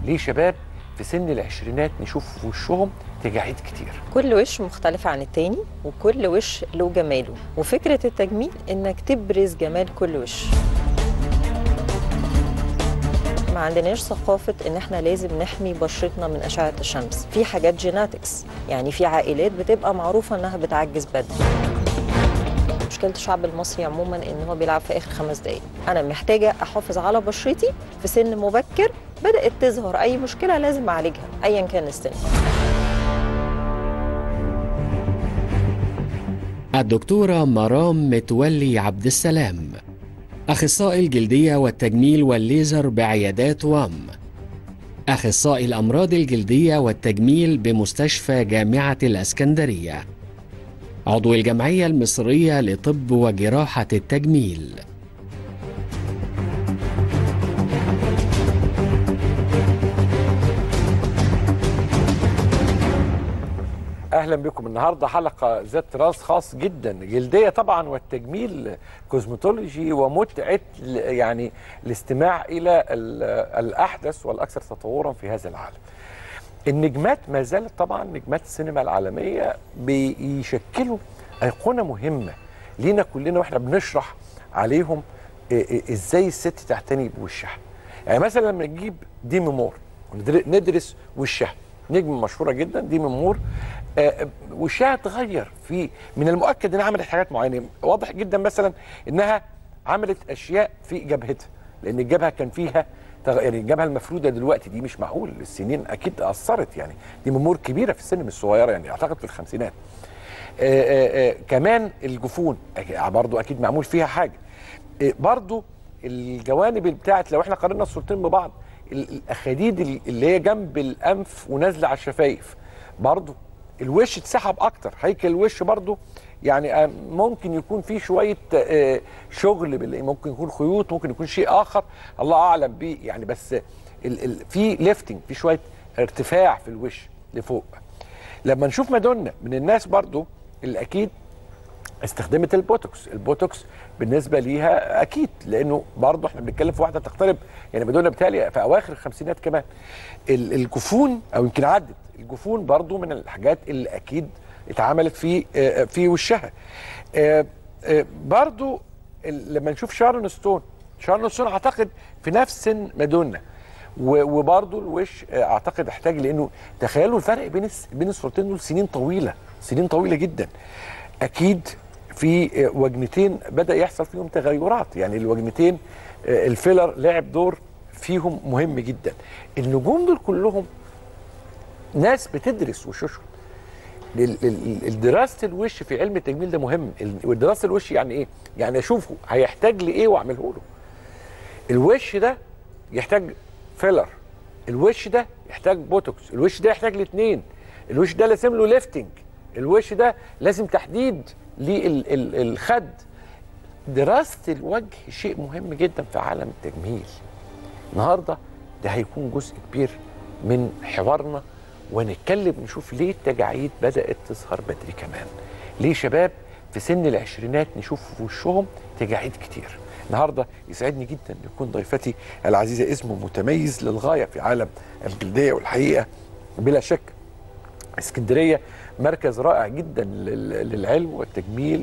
ليه شباب في سن العشرينات نشوف في وشهم تجاعيد كتير كل وش مختلف عن التاني وكل وش له جماله وفكرة التجميل انك تبرز جمال كل وش ما عندناش ثقافة ان احنا لازم نحمي بشرتنا من اشعة الشمس في حاجات جيناتكس يعني في عائلات بتبقى معروفة انها بتعجز بدري مشكلة الشعب المصري عموما ان هو بيلعب في اخر خمس دقايق انا محتاجة احافظ على بشرتي في سن مبكر بدأت تظهر اي مشكلة لازم اعالجها ايا كان السن الدكتورة مرام متولي عبد السلام أخصائي الجلدية والتجميل والليزر بعيادات وام أخصائي الأمراض الجلدية والتجميل بمستشفى جامعة الإسكندرية عضو الجمعية المصرية لطب وجراحة التجميل اهلا بكم النهارده حلقه ذات راس خاص جدا جلديه طبعا والتجميل كوزمتولوجي ومتعه ل- يعني الاستماع الى ال- الاحدث والاكثر تطورا في هذا العالم النجمات ما زالت طبعا نجمات السينما العالميه بيشكلوا ايقونه مهمه لينا كلنا واحنا بنشرح عليهم إيه إيه ازاي الست تعتني بوشها يعني مثلا لما نجيب ديمي مور وندر- ندرس وشها نجم مشهوره جدا ديمي مور آه، وشها اتغير في من المؤكد انها عملت حاجات معينه واضح جدا مثلا انها عملت اشياء في جبهتها لان الجبهه كان فيها تغ- يعني الجبهه المفروده دلوقتي دي مش معقول السنين اكيد اثرت يعني دي امور كبيره في السن مش صغيره يعني اعتقد في الخمسينات آه، آه، آه، كمان الجفون أك- برضو اكيد معمول فيها حاجه آه، برضو الجوانب بتاعت لو احنا قارنا الصورتين ببعض ال- الاخاديد ال- اللي هي جنب الانف ونازله على الشفايف برضو الوش اتسحب اكتر هيكل الوش برضو يعني آه، ممكن يكون فيه شويه آه، شغل بال- ممكن يكون خيوط ممكن يكون شيء اخر الله اعلم بيه يعني بس ال- ال- في ليفتنج في شويه ارتفاع في الوش لفوق لما نشوف مادونا من الناس برضو اللي اكيد استخدمت البوتوكس البوتوكس بالنسبه ليها اكيد لانه برضه احنا بنتكلم في واحده تقترب يعني مادونا بالتالي في اواخر الخمسينات كمان ال- الجفون او يمكن عدت الجفون برضه من الحاجات اللي اكيد اتعملت في آه، في وشها آه، آه، برضه ال- لما نشوف شارون ستون شارون ستون اعتقد في نفس سن مادونا و- وبرضه الوش آه، اعتقد احتاج لانه تخيلوا الفرق بين الس- بين الصورتين دول سنين طويله سنين طويله جدا اكيد في آه، وجنتين بدا يحصل فيهم تغيرات يعني الوجنتين آه، الفيلر لعب دور فيهم مهم جدا النجوم دول كلهم ناس بتدرس وشوشهم ال- ال- ال- دراسه الوش في علم التجميل ده مهم ال- ودراسه الوش يعني ايه يعني اشوفه هيحتاج لايه واعمله له الوش ده يحتاج فيلر الوش ده يحتاج بوتوكس الوش ده يحتاج الاثنين الوش ده لازم له ليفتنج الوش ده لازم تحديد للخد دراسة الوجه شيء مهم جدا في عالم التجميل النهاردة ده هيكون جزء كبير من حوارنا ونتكلم نشوف ليه التجاعيد بدأت تظهر بدري كمان ليه شباب في سن العشرينات نشوف في وشهم تجاعيد كتير النهارده يسعدني جدا ان يكون ضيفتي العزيزه اسمه متميز للغايه في عالم الجلديه والحقيقه بلا شك اسكندريه مركز رائع جدا لل- للعلم والتجميل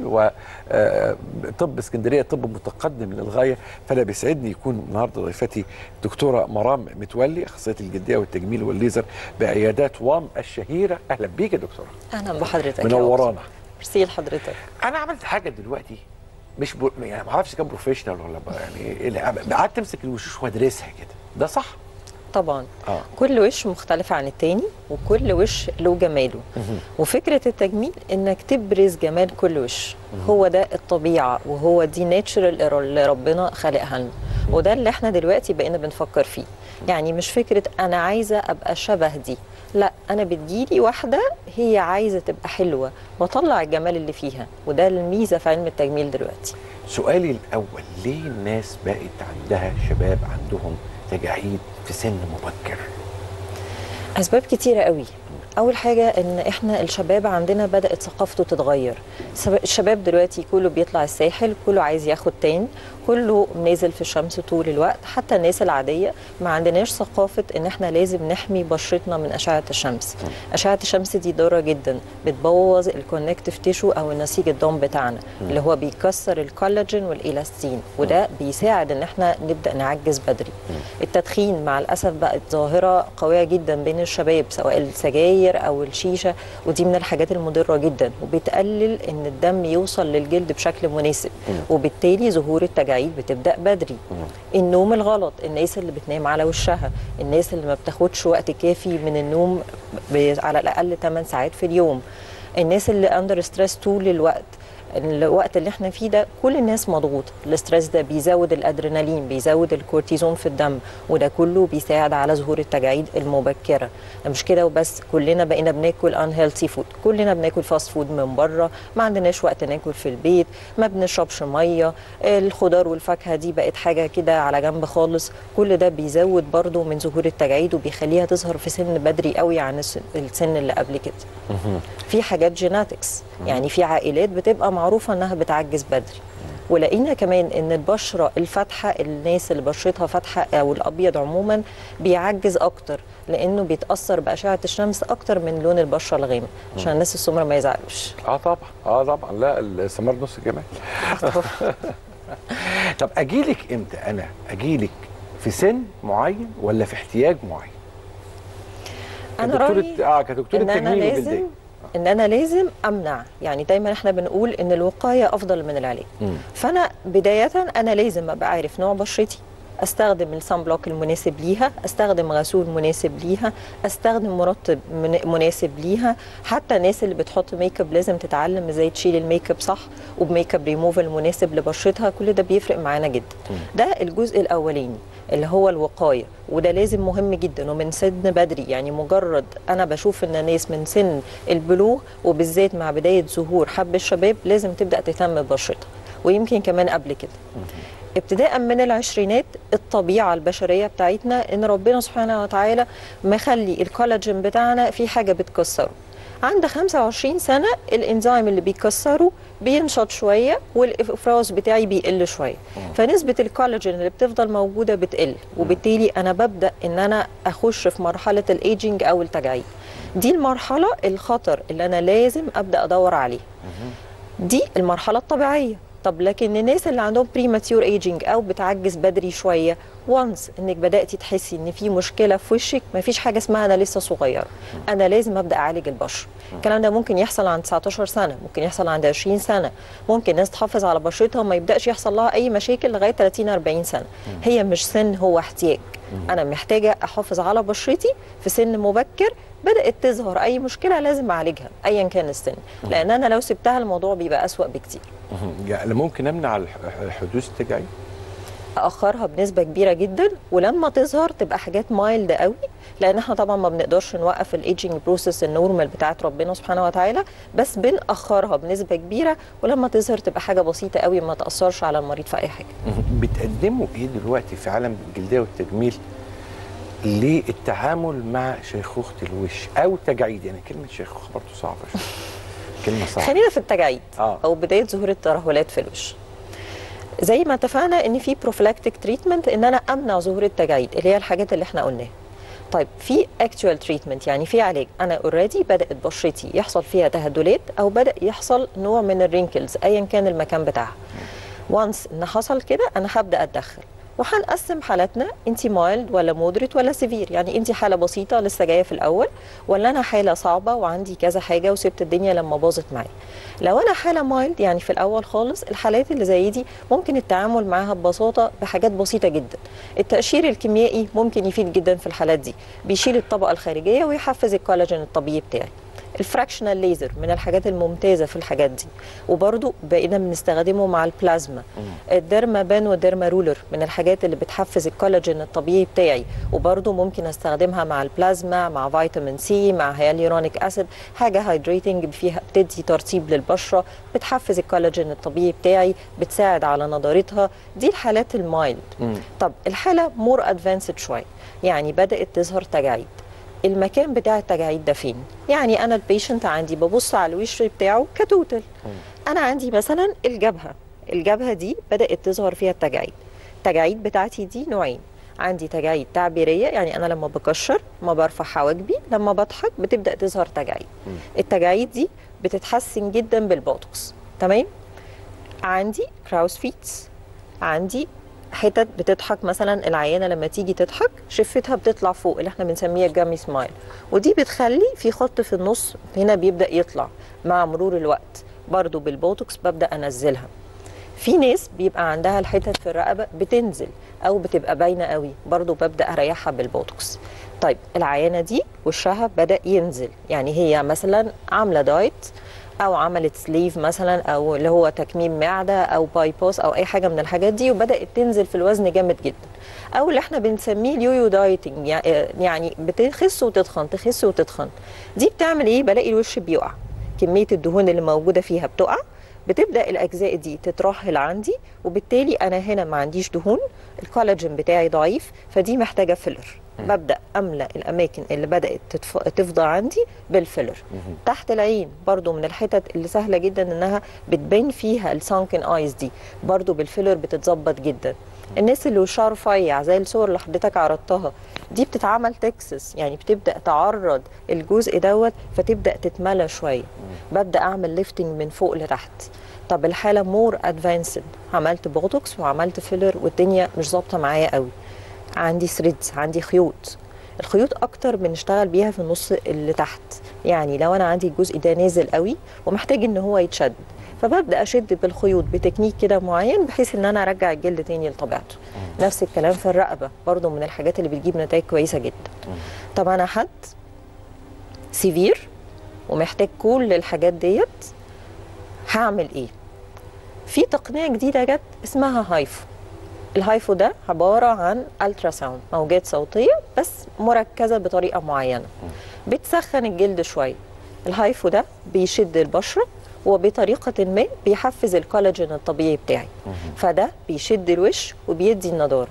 وطب اسكندريه طب متقدم للغايه فانا بيسعدني يكون النهارده ضيفتي دكتوره مرام متولي اخصائيه الجلديه والتجميل والليزر بعيادات وام الشهيره اهلا بيك يا دكتوره اهلا بحضرتك يا منورانا دكتور. ميرسي لحضرتك انا عملت حاجه دلوقتي مش بو... يعني ما اعرفش كان بروفيشنال ولا ب- يعني اللي- قعدت امسك الوشوش وادرسها كده ده صح طبعا اه كل وش مختلف عن التاني وكل وش له جماله وفكرة التجميل انك تبرز جمال كل وش هو ده الطبيعة وهو دي ناتشرال اللي ربنا خلقها لنا وده اللي احنا دلوقتي بقينا بنفكر فيه يعني مش فكرة انا عايزة ابقى شبه دي لا انا بتجيلي واحدة هي عايزة تبقى حلوة واطلع الجمال اللي فيها وده الميزة في علم التجميل دلوقتي سؤالي الاول ليه الناس بقت عندها شباب عندهم تجاعيد في سن مبكر اسباب كتيره قوي اول حاجه ان احنا الشباب عندنا بدات ثقافته تتغير سب- الشباب دلوقتي كله بيطلع الساحل كله عايز ياخد تان كله نازل في الشمس طول الوقت حتى الناس العاديه ما عندناش ثقافه ان احنا لازم نحمي بشرتنا من اشعه الشمس اشعه الشمس دي ضاره جدا بتبوظ الكونكتيف تيشو او النسيج الدم بتاعنا اللي هو بيكسر الكولاجين والالاستين وده بيساعد ان احنا نبدا نعجز بدري التدخين مع الاسف بقت ظاهره قويه جدا بين الشباب سواء السجاير او الشيشه ودي من الحاجات المضره جدا وبتقلل ان الدم يوصل للجلد بشكل مناسب وبالتالي ظهور التجاعيد بتبدا بدري النوم الغلط الناس اللي بتنام على وشها الناس اللي ما بتاخدش وقت كافي من النوم ب- على الاقل 8 ساعات في اليوم الناس اللي اندر ستريس طول الوقت الوقت اللي احنا فيه ده كل الناس مضغوطه الاسترس ده بيزود الادرينالين بيزود الكورتيزون في الدم وده كله بيساعد على ظهور التجاعيد المبكره ده مش كده وبس كلنا بقينا بناكل ان هيلثي فود كلنا بناكل فاست فود من بره ما عندناش وقت ناكل في البيت ما بنشربش ميه الخضار والفاكهه دي بقت حاجه كده على جنب خالص كل ده بيزود برضو من ظهور التجاعيد وبيخليها تظهر في سن بدري قوي عن السن- السن اللي قبل كده في حاجات جيناتكس يعني في عائلات بتبقى معروفه انها بتعجز بدري ولقينا كمان ان البشره الفاتحه الناس اللي بشرتها فاتحه او الابيض عموما بيعجز اكتر لانه بيتاثر باشعه الشمس اكتر من لون البشره الغامق عشان الناس السمراء ما يزعلوش اه طبعا اه طبعا لا السمار نص الجمال طب اجيلك امتى انا اجيلك في سن معين ولا في احتياج معين انا كدكتورة رايي اه كدكتورة ان انا تجميل لازم وجلدية ان انا لازم امنع يعني دايما احنا بنقول ان الوقايه افضل من العلاج مم. فانا بدايه انا لازم ابقى عارف نوع بشرتي استخدم الصن بلوك المناسب ليها استخدم غسول مناسب ليها استخدم مرطب من- مناسب ليها حتى الناس اللي بتحط ميك اب لازم تتعلم ازاي تشيل الميك اب صح وبميك اب ريموفال مناسب لبشرتها كل ده بيفرق معانا جدا ده الجزء الاولاني اللي هو الوقايه وده لازم مهم جدا ومن سن بدري يعني مجرد انا بشوف ان ناس من سن البلوغ وبالذات مع بدايه ظهور حب الشباب لازم تبدا تهتم ببشرتها ويمكن كمان قبل كده ابتداء من العشرينات الطبيعه البشريه بتاعتنا ان ربنا سبحانه وتعالى مخلي الكولاجين بتاعنا في حاجه بتكسره عند 25 سنه الانزيم اللي بيكسره بينشط شويه والافراز بتاعي بيقل شويه فنسبه الكولاجين اللي بتفضل موجوده بتقل وبالتالي انا ببدا ان انا اخش في مرحله الايجنج او التجاعيد دي المرحله الخطر اللي انا لازم ابدا ادور عليه دي المرحله الطبيعيه طب لكن الناس اللي عندهم بريماتيور ايجينج او بتعجز بدري شويه وانس انك بداتي تحسي ان في مشكله في وشك مفيش حاجه اسمها انا لسه صغيره انا لازم ابدا اعالج البشره الكلام ده ممكن يحصل عند 19 سنه ممكن يحصل عند 20 سنه ممكن ناس تحافظ على بشرتها وما يبداش يحصل لها اي مشاكل لغايه 30 40 سنه هي مش سن هو احتياج انا محتاجه احافظ على بشرتي في سن مبكر بدات تظهر اي مشكله لازم اعالجها ايا كان السن لان انا لو سبتها الموضوع بيبقى اسوا بكتير مهم. يعني ممكن امنع الح- حدوث التجاعيد اخرها بنسبه كبيره جدا ولما تظهر تبقى حاجات مايلد قوي لان احنا طبعا ما بنقدرش نوقف الايجنج بروسيس النورمال بتاعت ربنا سبحانه وتعالى بس بنأخرها بنسبه كبيره ولما تظهر تبقى حاجه بسيطه قوي ما تاثرش على المريض في اي حاجه مهم. بتقدموا ايه دلوقتي في عالم الجلديه والتجميل للتعامل مع شيخوخه الوش او تجاعيد يعني كلمه شيخوخه برضه صعبه شويه كلمه صعبه خلينا في التجاعيد آه. او بدايه ظهور الترهلات في الوش زي ما اتفقنا ان في بروفلاكتيك تريتمنت ان انا امنع ظهور التجاعيد اللي هي الحاجات اللي احنا قلناها طيب في اكتوال تريتمنت يعني في علاج انا اوريدي بدات بشرتي يحصل فيها تهدلات او بدا يحصل نوع من الرينكلز ايا كان المكان بتاعها وانس ان حصل كده انا هبدا اتدخل وهنقسم حالاتنا انت مايلد ولا مودريت ولا سيفير يعني انت حاله بسيطه لسه جايه في الاول ولا انا حاله صعبه وعندي كذا حاجه وسبت الدنيا لما باظت معايا لو انا حاله مايلد يعني في الاول خالص الحالات اللي زي دي ممكن التعامل معاها ببساطه بحاجات بسيطه جدا التقشير الكيميائي ممكن يفيد جدا في الحالات دي بيشيل الطبقه الخارجيه ويحفز الكولاجين الطبيعي بتاعي الفراكشنال ليزر من الحاجات الممتازه في الحاجات دي وبرده بقينا بنستخدمه مع البلازما الديرما بان والديرما رولر من الحاجات اللي بتحفز الكولاجين الطبيعي بتاعي وبرده ممكن استخدمها مع البلازما مع فيتامين سي مع هياليورونيك اسيد حاجه هايدريتنج فيها بتدي ترطيب للبشره بتحفز الكولاجين الطبيعي بتاعي بتساعد على نضارتها دي الحالات المايلد طب الحاله مور ادفانسد شويه يعني بدات تظهر تجاعيد المكان بتاع التجاعيد ده فين يعني انا البيشنت عندي ببص على الوش بتاعه كتوتل انا عندي مثلا الجبهه الجبهه دي بدات تظهر فيها التجاعيد التجاعيد بتاعتي دي نوعين عندي تجاعيد تعبيريه يعني انا لما بكشر ما برفع حواجبي لما بضحك بتبدا تظهر تجاعيد التجاعيد دي بتتحسن جدا بالبوتوكس تمام عندي كراوس فيتس عندي حتت بتضحك مثلا العيانه لما تيجي تضحك شفتها بتطلع فوق اللي احنا بنسميها جامي سمايل ودي بتخلي في خط في النص هنا بيبدا يطلع مع مرور الوقت برضو بالبوتوكس ببدا انزلها في ناس بيبقى عندها الحتت في الرقبه بتنزل او بتبقى باينه قوي برضو ببدا اريحها بالبوتوكس طيب العيانه دي وشها بدا ينزل يعني هي مثلا عامله دايت او عملت سليف مثلا او اللي هو تكميم معده او بايبوس او اي حاجه من الحاجات دي وبدات تنزل في الوزن جامد جدا او اللي احنا بنسميه اليويو دايتنج يعني بتخس وتتخن تخس وتتخن دي بتعمل ايه بلاقي الوش بيقع كميه الدهون اللي موجوده فيها بتقع بتبدا الاجزاء دي تترهل عندي وبالتالي انا هنا ما عنديش دهون الكولاجين بتاعي ضعيف فدي محتاجه فيلر ببدا املا الاماكن اللي بدات تتف... تفضى عندي بالفيلر تحت العين برضو من الحتت اللي سهله جدا انها بتبان فيها السانكن ايز دي برضو بالفيلر بتتظبط جدا الناس اللي وشها رفيع زي الصور اللي حضرتك عرضتها دي بتتعمل تكسس يعني بتبدا تعرض الجزء دوت فتبدا تتملى شويه ببدا اعمل ليفتنج من فوق لتحت طب الحاله مور ادفانسد عملت بوتوكس وعملت فيلر والدنيا مش ظابطه معايا قوي عندي ثريدز عندي خيوط الخيوط اكتر بنشتغل بيها في النص اللي تحت يعني لو انا عندي الجزء ده نازل قوي ومحتاج ان هو يتشد فببدا اشد بالخيوط بتكنيك كده معين بحيث ان انا ارجع الجلد تاني لطبيعته نفس الكلام في الرقبه برضو من الحاجات اللي بتجيب نتائج كويسه جدا طب انا حد سيفير ومحتاج كل الحاجات ديت هعمل ايه في تقنيه جديده جت اسمها هايفو الهايفو ده عباره عن الترا ساوند موجات صوتيه بس مركزه بطريقه معينه بتسخن الجلد شويه الهايفو ده بيشد البشره وبطريقه ما بيحفز الكولاجين الطبيعي بتاعي فده بيشد الوش وبيدي النضاره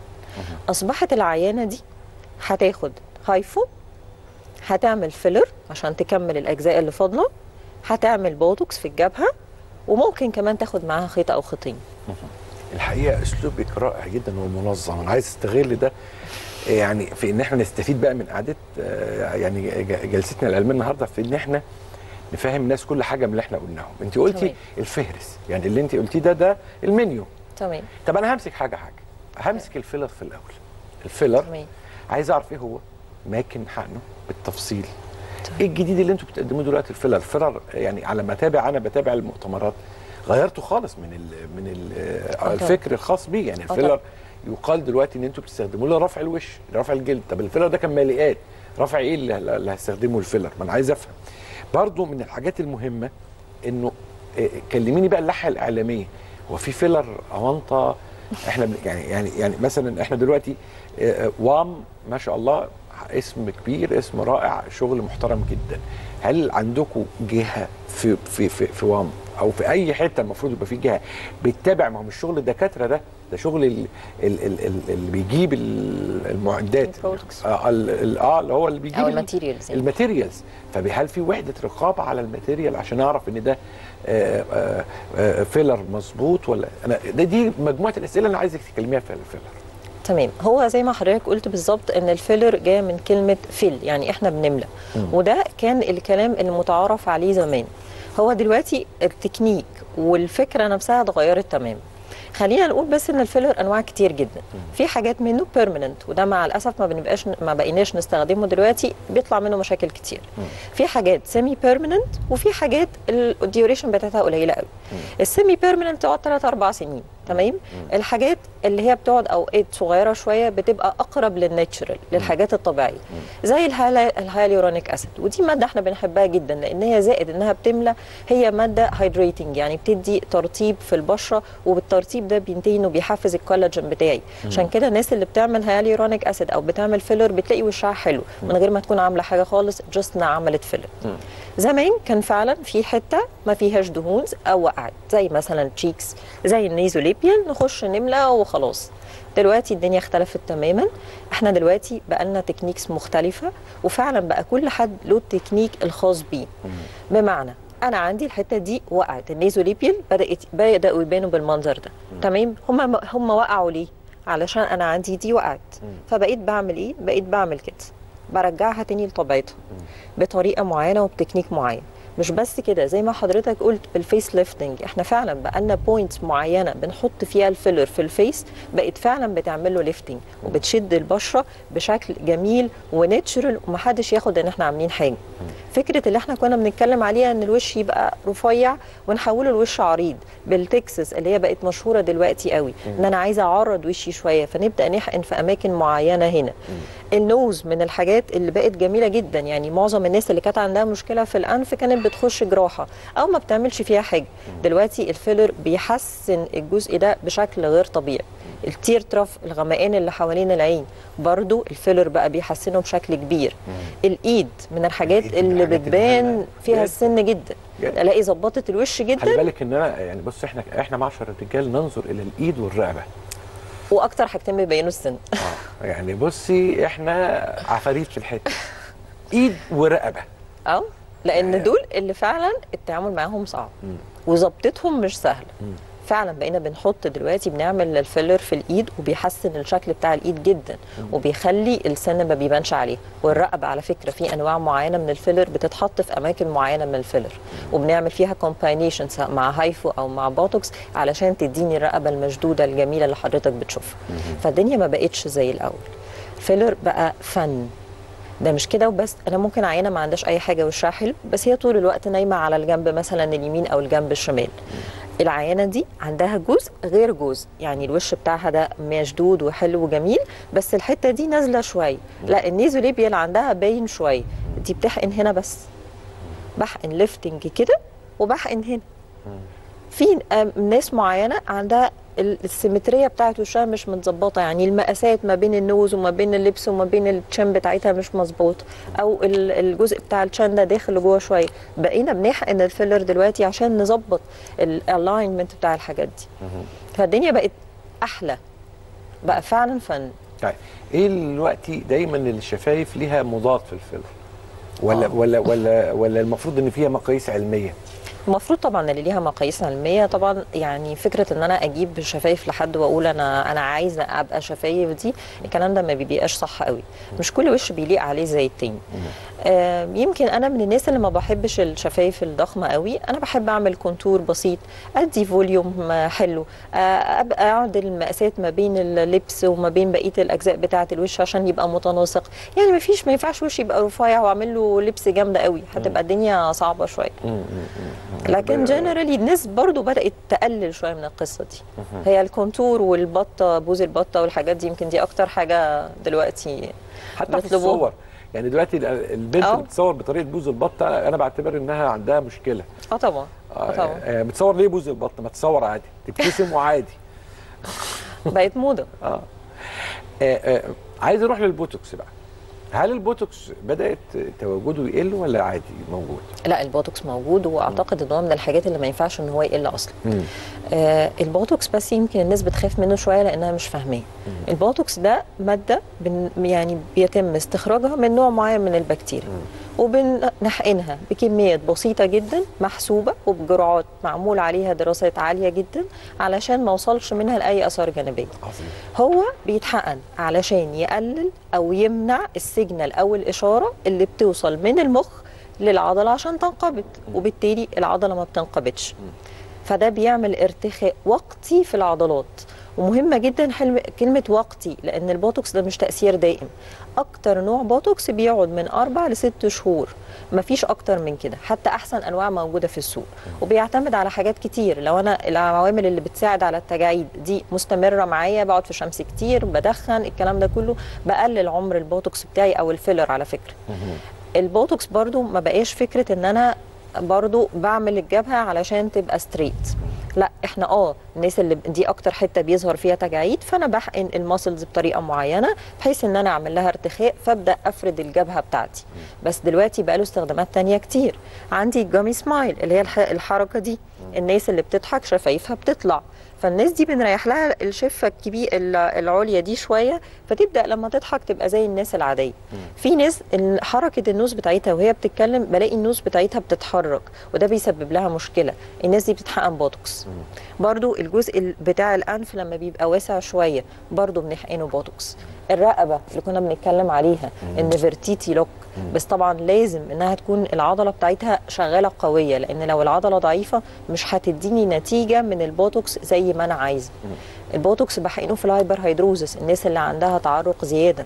اصبحت العيانه دي هتاخد هايفو هتعمل فيلر عشان تكمل الاجزاء اللي فاضله هتعمل بوتوكس في الجبهه وممكن كمان تاخد معاها خيط او خيطين الحقيقه اسلوبك رائع جدا ومنظم انا عايز استغل ده يعني في ان احنا نستفيد بقى من قعده آه، يعني ج- جلستنا العلميه النهارده في ان احنا نفهم الناس كل حاجه من اللي احنا قلناهم انت قلتي تمام. الفهرس يعني اللي انت قلتيه ده ده المنيو تمام طب انا همسك حاجه حاجه همسك الفيلر في الاول الفيلر تمام عايز اعرف ايه هو ماكن حقنه بالتفصيل ايه الجديد اللي انتوا بتقدموه دلوقتي الفيلر الفيلر يعني على ما اتابع انا بتابع المؤتمرات غيرته خالص من ال من ال طبعا. الفكر الخاص بيه يعني طبعا. الفيلر يقال دلوقتي ان انتوا بتستخدموه لرفع الوش لرفع الجلد طب الفيلر ده كان مالئات رفع ايه اللي, اللي هستخدمه الفيلر ما انا عايز افهم برضو من الحاجات المهمه انه إيه، كلميني بقى اللحيه الاعلاميه هو في فيلر اونطه احنا بن- يعني يعني يعني مثلا احنا دلوقتي آه، آه، وام ما شاء الله اسم كبير اسم رائع شغل محترم جدا هل عندكم جهه في في في, في وام او في اي حته المفروض يبقى في جهه بتتابع ما هو مش شغل الدكاتره ده ده شغل ال ال ال ال اللي بيجيب ال- المعدات البرودكتس. اه ال- ال- اه اللي هو اللي بيجيب او ال- الماتيريالز يعني. الماتيريالز فهل في وحده رقابه على الماتيريال عشان اعرف ان ده آه، آه، آه، فيلر مظبوط ولا انا ده دي مجموعه الاسئله اللي عايزك تكلميها في الفيلر تمام هو زي ما حضرتك قلت بالظبط ان الفيلر جاي من كلمه فيل يعني احنا بنملى وده كان الكلام المتعارف عليه زمان هو دلوقتي التكنيك والفكره نفسها اتغيرت تماما خلينا نقول بس ان الفيلر انواع كتير جدا في حاجات منه بيرمننت وده مع الاسف ما بنبقاش ما بقيناش نستخدمه دلوقتي بيطلع منه مشاكل كتير في حاجات سيمي بيرمننت وفي حاجات الديوريشن بتاعتها قليله قوي السيمي بيرمننت تقعد 3 4 سنين تمام الحاجات اللي هي بتقعد اوقات صغيره شويه بتبقى اقرب للناتشرال للحاجات الطبيعيه زي الهالا- الهيالورونيك اسيد ودي ماده احنا بنحبها جدا لان هي زائد انها بتملى هي ماده هايدريتنج يعني بتدي ترطيب في البشره وبالترطيب ده بينتهي انه بيحفز الكولاجين بتاعي عشان كده الناس اللي بتعمل هيالورونيك اسيد او بتعمل فيلر بتلاقي وشها حلو من غير ما تكون عامله حاجه خالص جست انها عملت فيلر زمان كان فعلا في حته ما فيهاش دهون او وقعت زي مثلا التشيكس زي النيزوليبيال نخش نملى وخلاص دلوقتي الدنيا اختلفت تماما احنا دلوقتي بقى لنا تكنيكس مختلفه وفعلا بقى كل حد له التكنيك الخاص بيه بمعنى انا عندي الحته دي وقعت النيزوليبيال بدات بداوا يبانوا بالمنظر ده تمام هم هم وقعوا ليه علشان انا عندي دي وقعت فبقيت بعمل ايه بقيت بعمل كده برجعها تاني لطبيعتها بطريقه معينه وبتكنيك معين مش بس كده زي ما حضرتك قلت بالفيس ليفتنج احنا فعلا بقالنا بوينتس معينه بنحط فيها الفيلر في الفيس بقت فعلا بتعمل له ليفتنج وبتشد البشره بشكل جميل وناتشرال ومحدش ياخد ان احنا عاملين حاجه فكره اللي احنا كنا بنتكلم عليها ان الوش يبقى رفيع ونحوله لوش عريض بالتكسس اللي هي بقت مشهوره دلوقتي قوي ان انا عايزه اعرض وشي شويه فنبدا نحقن في اماكن معينه هنا النوز من الحاجات اللي بقت جميله جدا يعني معظم الناس اللي كانت عندها مشكله في الانف كانت بتخش جراحه او ما بتعملش فيها حاجه دلوقتي الفيلر بيحسن الجزء ده بشكل غير طبيعي التير تراف الغمقان اللي حوالين العين برضو الفيلر بقى بيحسنه بشكل كبير الايد من الحاجات الإيد من اللي الحاجات بتبان المهمة. فيها جد. السن جدا جد. الاقي ظبطت الوش خلي جدا بالك ان انا يعني بص احنا احنا معشر الرجال ننظر الى الايد والرقبه واكتر حاجتين بيبينوا السن اه يعني بصي احنا عفاريت في الحته ايد ورقبه اه لان دول اللي فعلا التعامل معاهم صعب وظبطتهم مش سهله فعلا بقينا بنحط دلوقتي بنعمل الفيلر في الايد وبيحسن الشكل بتاع الايد جدا وبيخلي السن ما بيبانش عليه والرقبه على فكره في انواع معينه من الفيلر بتتحط في اماكن معينه من الفيلر وبنعمل فيها كومباينيشن سواء مع هايفو او مع بوتوكس علشان تديني الرقبه المشدوده الجميله اللي حضرتك بتشوفها فالدنيا ما بقتش زي الاول فيلر بقى فن ده مش كده وبس انا ممكن عينه ما عندهاش اي حاجه وشها حلو بس هي طول الوقت نايمه على الجنب مثلا اليمين او الجنب الشمال العيانه دي عندها جزء غير جزء يعني الوش بتاعها ده مشدود وحلو وجميل بس الحته دي نازله شويه لا النيزوليبيال عندها باين شويه دي بتحقن هنا بس بحقن ليفتنج كده وبحقن هنا في آم، ناس معينه عندها ال- السيمتريه بتاعت وشها مش متظبطه يعني المقاسات ما بين النوز وما بين اللبس وما بين التشن بتاعتها مش مظبوط او ال- الجزء بتاع التشن ده داخل لجوه شويه بقينا بنحقن الفيلر دلوقتي عشان نظبط الالاينمنت بتاع الحاجات دي فالدنيا بقت احلى بقى فعلا فن طيب ايه دلوقتي دايما الشفايف ليها مضاد في الفيلر ولا آه. ولا ولا ولا المفروض ان فيها مقاييس علميه المفروض طبعا اللي ليها مقاييس علميه طبعا يعني فكره ان انا اجيب شفايف لحد واقول انا انا عايزه ابقى شفايف دي الكلام ده ما بيبقاش صح قوي مش كل وش بيليق عليه زي التاني آه يمكن انا من الناس اللي ما بحبش الشفايف الضخمه قوي انا بحب اعمل كونتور بسيط ادي فوليوم آه، حلو آه ابقى اعدل المقاسات ما بين اللبس وما بين بقيه الاجزاء بتاعه الوش عشان يبقى متناسق يعني ما فيش ما ينفعش وش يبقى رفيع واعمل له لبس جامده قوي هتبقى الدنيا صعبه شويه لكن جنرالي الناس برضو بدات تقلل شويه من القصه دي هي الكونتور والبطه بوز البطه والحاجات دي يمكن دي اكتر حاجه دلوقتي حتى في بيطلبوها. الصور يعني دلوقتي ال- البنت آه. اللي بتصور بطريقه بوز البطه انا بعتبر انها عندها مشكله اه طبعا اه طبعا آه، بتصور ليه بوز البطه ما تصور عادي تبتسم وعادي بقت موضه اه آه، آه، عايز اروح للبوتوكس بقى هل البوتوكس بدات تواجده يقل ولا عادي موجود لا البوتوكس موجود واعتقد ان هو من الحاجات اللي ما ينفعش ان هو يقل اصلا آه البوتوكس بس يمكن الناس بتخاف منه شويه لانها مش فاهماه البوتوكس ده ماده بن يعني بيتم استخراجها من نوع معين من البكتيريا وبنحقنها بكميات بسيطه جدا محسوبه وبجرعات معمول عليها دراسات عاليه جدا علشان ما وصلش منها لاي اثار جانبيه عظيم هو بيتحقن علشان يقلل او يمنع السيجنال او الاشاره اللي بتوصل من المخ للعضله عشان تنقبض وبالتالي العضله ما بتنقبضش فده بيعمل ارتخاء وقتي في العضلات ومهمه جدا حلم كلمه وقتي لان البوتوكس ده مش تاثير دائم اكتر نوع بوتوكس بيقعد من اربع لست شهور مفيش اكتر من كده حتى احسن انواع موجوده في السوق وبيعتمد على حاجات كتير لو انا العوامل اللي بتساعد على التجاعيد دي مستمره معايا بقعد في شمس كتير بدخن الكلام ده كله بقلل عمر البوتوكس بتاعي او الفيلر على فكره البوتوكس برضو ما بقاش فكره ان انا برضو بعمل الجبهه علشان تبقى ستريت لا احنا اه الناس اللي دي اكتر حته بيظهر فيها تجاعيد فانا بحقن الماسلز بطريقه معينه بحيث ان انا اعمل لها ارتخاء فابدا افرد الجبهه بتاعتي بس دلوقتي بقى له استخدامات تانية كتير عندي الجامي سمايل اللي هي الح- الحركه دي الناس اللي بتضحك شفايفها بتطلع فالناس دي بنريح لها الشفه الكبير العليا دي شويه فتبدا لما تضحك تبقى زي الناس العاديه في ناس ال- حركه النوز بتاعتها وهي بتتكلم بلاقي النوز بتاعتها بتتحرك وده بيسبب لها مشكله الناس دي بتتحقن بوتوكس برضو الجزء ال- بتاع الانف لما بيبقى واسع شويه برضو بنحقنه بوتوكس الرقبه اللي كنا بنتكلم عليها النفرتيتي لوك بس طبعا لازم انها تكون العضله بتاعتها شغاله قويه لان لو العضله ضعيفه مش هتديني نتيجه من البوتوكس زي ما انا عايزه البوتوكس بحقنه في الهايبر هيدروزس الناس اللي عندها تعرق زياده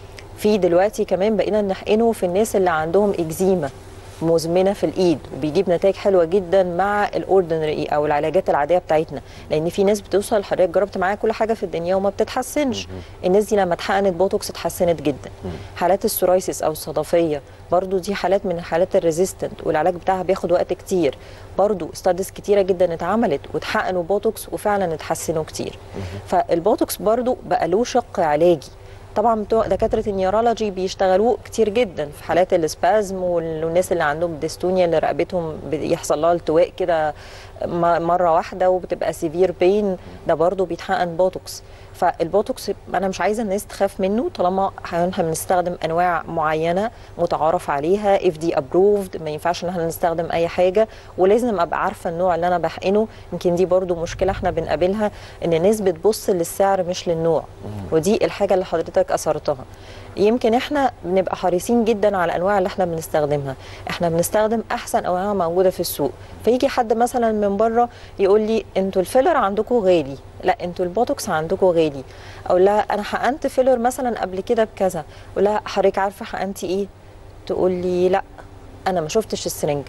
في دلوقتي كمان بقينا نحقنه في الناس اللي عندهم اكزيما مزمنه في الايد وبيجيب نتائج حلوه جدا مع الاوردنري او العلاجات العاديه بتاعتنا لان في ناس بتوصل حضرتك جربت معايا كل حاجه في الدنيا وما بتتحسنش الناس دي لما اتحقنت بوتوكس اتحسنت جدا حالات السورايسيس او الصدفيه برضو دي حالات من الحالات الريزيستنت والعلاج بتاعها بياخد وقت كتير برضو ستاديز كتيره جدا اتعملت واتحقنوا بوتوكس وفعلا اتحسنوا كتير فالبوتوكس برضو بقى له شق علاجي طبعا بتوع دكاتره النيورولوجي بيشتغلوه كتير جدا في حالات السبازم والناس اللي عندهم ديستونيا اللي رقبتهم بيحصل لها التواء كده م- مره واحده وبتبقى سيفير بين ده برضو بيتحقن بوتوكس فالبوتوكس انا مش عايزه الناس تخاف منه طالما احنا بنستخدم انواع معينه متعارف عليها اف دي ابروفد ما ينفعش ان احنا نستخدم اي حاجه ولازم ابقى عارفه النوع اللي انا بحقنه يمكن دي برضو مشكله احنا بنقابلها ان الناس بتبص للسعر مش للنوع ودي الحاجه اللي حضرتك اثرتها يمكن احنا بنبقى حريصين جدا على الانواع اللي احنا بنستخدمها احنا بنستخدم احسن انواع موجوده في السوق فيجي حد مثلا من بره يقول لي انتوا الفيلر عندكم غالي لا انتوا البوتوكس عندكم غالي اقول لها انا حقنت فيلر مثلا قبل كده بكذا اقول لها حضرتك عارفه حقنتي ايه تقول لي لا انا ما شفتش السرنج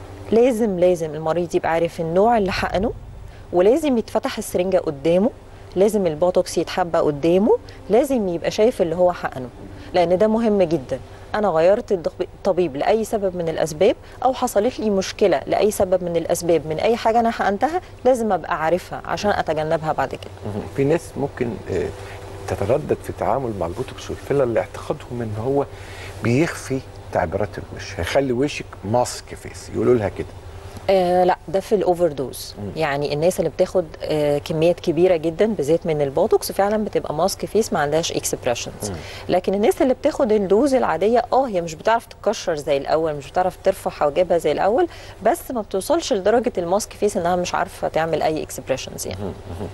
لازم لازم المريض يبقى عارف النوع اللي حقنه ولازم يتفتح السرنجه قدامه لازم البوتوكس يتحبى قدامه لازم يبقى شايف اللي هو حقنه لان ده مهم جدا انا غيرت الدق- الطبيب لاي سبب من الاسباب او حصلت لي مشكله لاي سبب من الاسباب من اي حاجه انا حقنتها لازم ابقى عارفها عشان اتجنبها بعد كده في ناس ممكن آه، تتردد في التعامل مع البوتوكس والفيلر لاعتقادهم ان هو بيخفي تعبيرات الوش هيخلي وشك ماسك فيس يقولوا لها كده آه لا ده في الاوفر دوز يعني الناس اللي بتاخد آه كميات كبيره جدا بالذات من البوتوكس فعلا بتبقى ماسك فيس ما عندهاش اكسبريشنز لكن الناس اللي بتاخد الدوز العاديه اه هي مش بتعرف تكشر زي الاول مش بتعرف ترفع حواجبها زي الاول بس ما بتوصلش لدرجه الماسك فيس انها مش عارفه تعمل اي اكسبريشنز يعني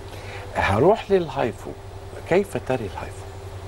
هروح للهايفو كيف تري الهايفو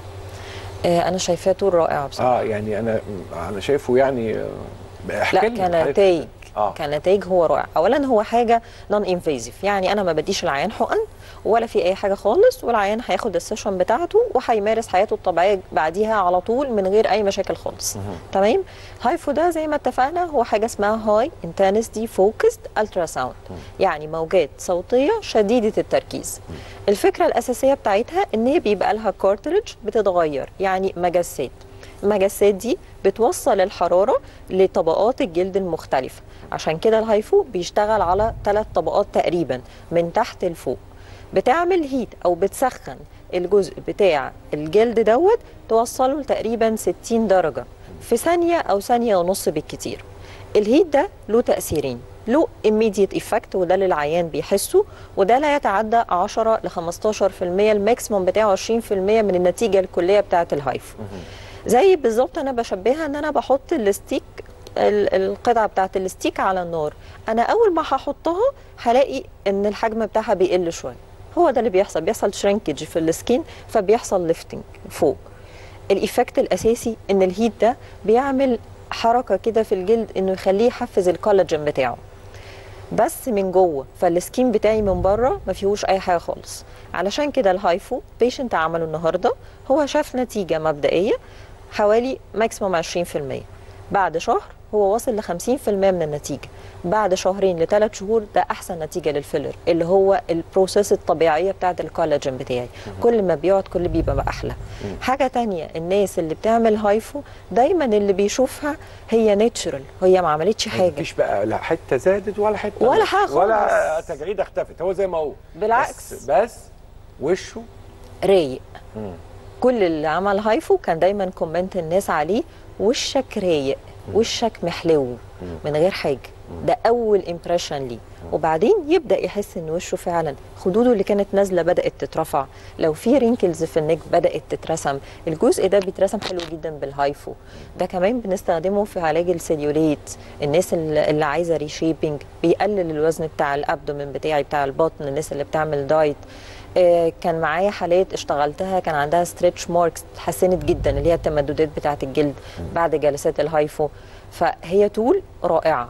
آه انا شايفاه طول رائع بصراحه اه يعني انا انا شايفه يعني آه، احكي لا لنا الهايفو. كنتائج آه. كنتائج هو رائع اولا هو حاجه نون انفيزيف يعني انا ما بديش العيان حقن ولا في اي حاجه خالص والعيان هياخد السيشن بتاعته وهيمارس حياته الطبيعيه بعديها على طول من غير اي مشاكل خالص تمام هايفو ده زي ما اتفقنا هو حاجه اسمها هاي انتنسيتي فوكسد الترا ساوند يعني موجات صوتيه شديده التركيز الفكره الاساسيه بتاعتها ان هي بيبقى لها كارتريج بتتغير يعني مجسات المجسات دي بتوصل الحرارة لطبقات الجلد المختلفة عشان كده الهايفو بيشتغل على ثلاث طبقات تقريبا من تحت لفوق بتعمل هيت أو بتسخن الجزء بتاع الجلد دوت توصله لتقريبا 60 درجة في ثانية أو ثانية ونص بالكتير الهيت ده له تأثيرين له immediate effect وده اللي العيان بيحسه وده لا يتعدى 10 ل 15% الماكسيموم بتاعه 20% من النتيجة الكلية بتاعة الهايفو زي بالظبط انا بشبهها ان انا بحط الستيك ال- القطعه بتاعت الستيك على النار انا اول ما هحطها هلاقي ان الحجم بتاعها بيقل شويه هو ده اللي بيحصل بيحصل شرينكج في السكين فبيحصل ليفتنج فوق الايفكت الاساسي ان الهيت ده بيعمل حركه كده في الجلد انه يخليه يحفز الكولاجين بتاعه بس من جوه فالسكين بتاعي من بره ما فيهوش اي حاجه خالص علشان كده الهايفو بيشنت عمله النهارده هو شاف نتيجه مبدئيه حوالي ماكسيموم 20% بعد شهر هو واصل ل 50% من النتيجه بعد شهرين لثلاث شهور ده احسن نتيجه للفيلر اللي هو البروسيس الطبيعيه بتاعه الكولاجين بتاعي كل ما بيقعد كل بيبقى بقى احلى حاجه تانية الناس اللي بتعمل هايفو دايما اللي بيشوفها هي ناتشرال هي ما عملتش حاجه مفيش بقى لا حته زادت ولا حته ولا نقصت، حاجة ولا خالص. تجعيده اختفت هو زي ما هو بالعكس. بس, بس وشه رايق كل اللي عمل هايفو كان دايما كومنت الناس عليه وشك رايق وشك محلو من غير حاجه ده اول امبريشن ليه وبعدين يبدا يحس ان وشه فعلا خدوده اللي كانت نازله بدات تترفع لو في رينكلز في النك بدات تترسم الجزء ده بيترسم حلو جدا بالهايفو ده كمان بنستخدمه في علاج السيليوليت الناس اللي اللي عايزه ريشيبنج بيقلل الوزن بتاع الابدومين بتاعي بتاع البطن الناس اللي بتعمل دايت آه، كان معايا حالات اشتغلتها كان عندها ستريتش ماركس اتحسنت جدا اللي هي التمددات بتاعه الجلد بعد جلسات الهايفو فهي تول رائعه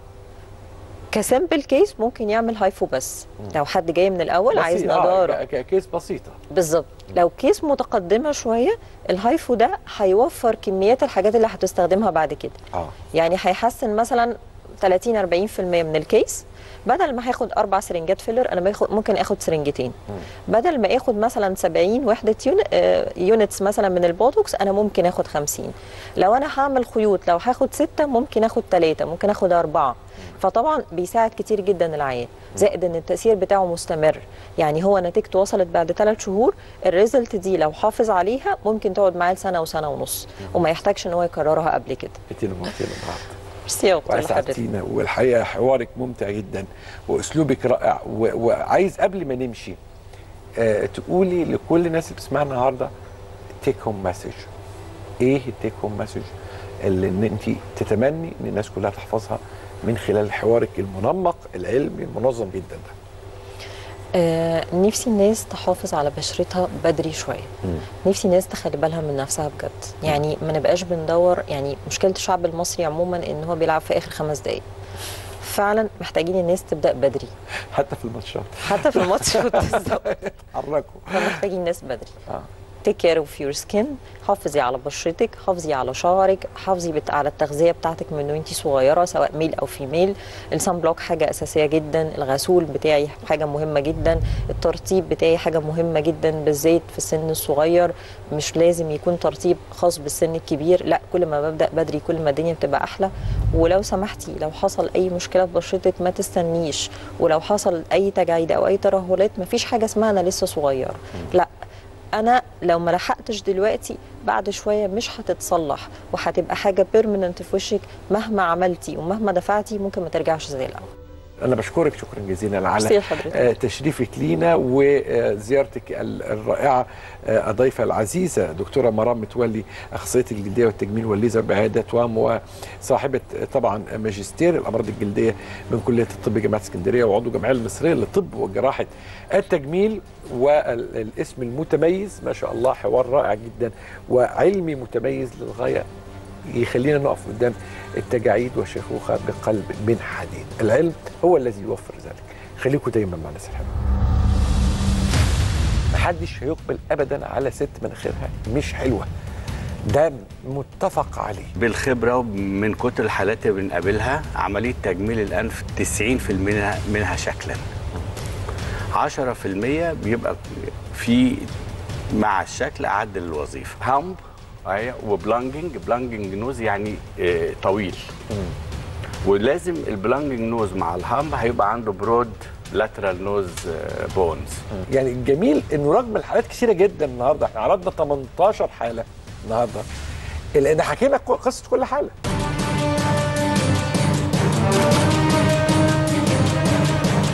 كسامبل كيس ممكن يعمل هايفو بس لو حد جاي من الاول عايز بسيط. آه، نضاره ك- ك- كيس بسيطه بالظبط لو كيس متقدمه شويه الهايفو ده هيوفر كميات الحاجات اللي هتستخدمها بعد كده اه يعني هيحسن مثلا 30 40% من الكيس بدل ما هاخد اربع سرنجات فيلر انا باخد ممكن اخد سرنجتين بدل ما اخد مثلا 70 وحده يون- آه، يونتس مثلا من البوتوكس انا ممكن اخد 50 لو انا هعمل خيوط لو هاخد ستة ممكن اخد ثلاثة ممكن اخد أربعة فطبعا بيساعد كتير جدا العيان زائد ان التاثير بتاعه مستمر يعني هو نتيجته وصلت بعد ثلاث شهور الريزلت دي لو حافظ عليها ممكن تقعد معاه سنه وسنه ونص وما يحتاجش ان هو يكررها قبل كده انت اللي نورتينا النهارده ميرسي يا دكتور لحضرتك. واسعدتينا والحقيقه حوارك ممتع جدا واسلوبك رائع و- وعايز قبل ما نمشي آه تقولي لكل الناس اللي بتسمعنا النهارده تيك هوم مسج ايه التيك هوم مسج اللي ان انت تتمني ان الناس كلها تحفظها من خلال حوارك المنمق العلمي المنظم جدا ده آه نفسي الناس تحافظ على بشرتها بدري شويه نفسي الناس تخلي بالها من نفسها بجد يعني ما نبقاش بندور يعني مشكله الشعب المصري عموما ان هو بيلعب في اخر خمس دقائق فعلا محتاجين الناس تبدا بدري حتى في الماتشات حتى في الماتش بالظبط حركوا فمحتاجين الناس بدري اه تيك كير اوف يور سكين حافظي على بشرتك حافظي على شعرك حافظي بت... على التغذيه بتاعتك من وانت صغيره سواء ميل او فيميل السان بلوك حاجه اساسيه جدا الغسول بتاعي حاجه مهمه جدا الترطيب بتاعي حاجه مهمه جدا بالذات في السن الصغير مش لازم يكون ترطيب خاص بالسن الكبير لا كل ما ببدا بدري كل ما الدنيا بتبقى احلى ولو سمحتي لو حصل اي مشكله في بشرتك ما تستنيش ولو حصل اي تجاعيد او اي ترهلات مفيش حاجه اسمها انا لسه صغير لا انا لو ما لحقتش دلوقتي بعد شويه مش هتتصلح وهتبقى حاجه بيرمننت في وشك مهما عملتي ومهما دفعتي ممكن ما ترجعش زي الاول انا بشكرك شكرا جزيلا ميرسي على لحضرتك. آه، تشريفك لينا وزيارتك ال- الرائعه آه، الضيفه العزيزه دكتوره مرام متولي اخصائيه الجلديه والتجميل والليزر بعياده وام وصاحبه آه، طبعا ماجستير الامراض الجلديه من كليه الطب جامعه اسكندريه وعضو الجمعيه المصريه للطب وجراحه التجميل والاسم المتميز ما شاء الله حوار رائع جدا وعلمي متميز للغايه يخلينا نقف قدام التجاعيد والشيخوخه بقلب من حديد العلم هو الذي يوفر ذلك خليكم دايما مع الناس الحلوه محدش هيقبل ابدا على ست مناخيرها مش حلوه ده متفق عليه بالخبرة ومن كتر الحالات اللي بنقابلها عملية تجميل الأنف 90% منها, منها شكلا 10% بيبقى في مع الشكل أعدل الوظيفة هامب أهي وبلانجنج بلانجنج نوز يعني آه، طويل ولازم البلانجنج نوز مع الهامب هيبقى عنده برود لاترال نوز بونز يعني الجميل انه رغم الحالات كثيره جدا النهارده احنا عرضنا 18 حاله النهارده الا ان حكينا قصه كل حاله